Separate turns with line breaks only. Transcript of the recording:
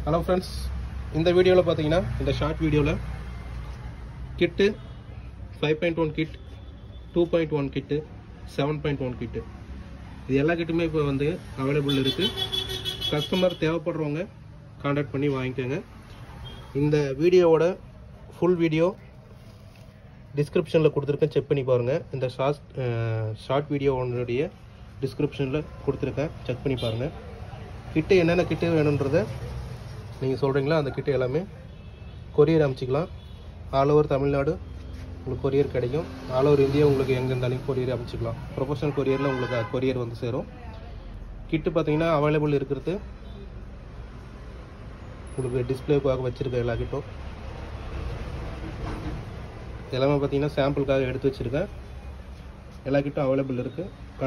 hello friends இந்த வீடியோவில் பார்த்தீங்கன்னா இந்த ஷார்ட் வீடியோவில் kit five point one kit two point one kit seven point one kit இது எல்லா கிட்டுமே இப்போ வந்து அவைலபிள் இருக்குது கஸ்டமர் தேவைப்படுறவங்க காண்டாக்ட் பண்ணி வாங்கிக்கோங்க இந்த வீடியோவோட ஃபுல் வீடியோ டிஸ்கிரிப்ஷனில் கொடுத்துருக்கேன் செக் பண்ணி பாருங்கள் இந்த ஷார்ட் ஷார்ட் வீடியோனுடைய டிஸ்கிரிப்ஷனில் கொடுத்துருக்கேன் செக் பண்ணி பாருங்கள் கிட்டு என்னென்ன கிட்டு வேணுன்றதை நீங்கள் சொல்கிறீங்களா அந்த கிட்டு எல்லாமே கொரியர் அமைச்சிக்கலாம் ஆல் ஓவர் தமிழ்நாடு உங்களுக்கு கொரியர் கிடைக்கும் ஆல் ஓவர் இந்தியா உங்களுக்கு எங்கே இருந்தாலும் கொரியர் அமைச்சிக்கலாம் ப்ரொஃபஷனல் கொரியரில் உங்களுக்கு கொரியர் வந்து சேரும் கிட்டு பார்த்தீங்கன்னா அவைலபிள் இருக்கிறது உங்களுக்கு டிஸ்பிளேக்காக வச்சுருக்க எல்லா கிட்டும் எல்லாமே பார்த்தீங்கன்னா சாம்பிளுக்காக எடுத்து வச்சுருக்கேன் எல்லா கிட்டும் அவைலபிள் இருக்குது